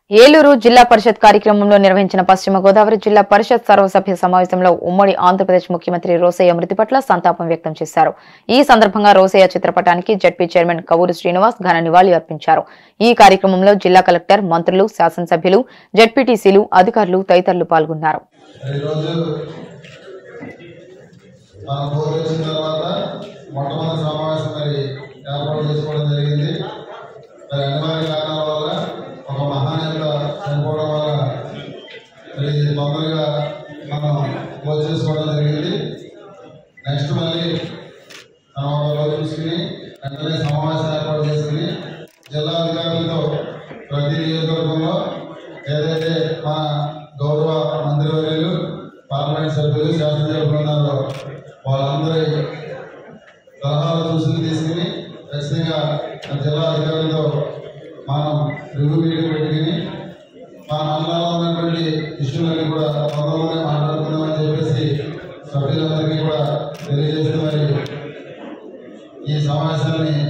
ఏలూరు జిల్లా పరిషత్ కార్యక్రమంలో నిర్వహించిన పశ్చిమ గోదావరి జిల్లా పరిషత్ సర్వసభ్య సమావేశంలో ఉమ్మడి ఆంధ్రప్రదేశ్ ముఖ్యమంత్రి రోసయ్య మృతి పట్ల సంతాపం వ్యక్తం చేశారు ఈ సందర్భంగా రోసయ్య చిత్రపటానికి జడ్పీ చైర్మన్ కవూరు శ్రీనివాస్ ఘన నివాళి అర్పించారు ఈ కార్యక్రమంలో జిల్లా కలెక్టర్ మంత్రులు శాసనసభ్యులు జడ్పీటీసీలు అధికారులు తదితరులు పాల్గొన్నారు ఈరోజు మన బోర్ వచ్చిన తర్వాత మొట్టమొదటి సమావేశం మరి ఏర్పాటు చేసుకోవడం జరిగింది మరి అనివార్య కారణాల వల్ల ఒక మహానేత చనిపోవడం వల్ల మరి ఇది తొందరగా మనం క్లోజ్ చేసుకోవడం జరిగింది నెక్స్ట్ మళ్ళీ మనం ఒక రోజు చూసుకుని వెంటనే సమావేశం ఏర్పాటు చేసుకుని జిల్లా అధికారులతో ప్రతి నియోజకవర్గంలో ఏదైతే మన గౌరవ మంత్రివర్యులు పార్లమెంట్ సభ్యులు శాసనసభ్యులు ఉన్నారో వాళ్ళందరి సలహాలు సూచనలు తీసుకుని ఖచ్చితంగా మన జిల్లా అధికారులతో మనం రివ్యూ మీటింగ్ పెట్టుకుని మా మండలంలో ఉన్నటువంటి ఇష్యూలన్నీ కూడా త్వరలోనే మాట్లాడుకుందామని చెప్పేసి సభ్యులందరికీ కూడా తెలియజేస్తూ మరి ఈ సమావేశాన్ని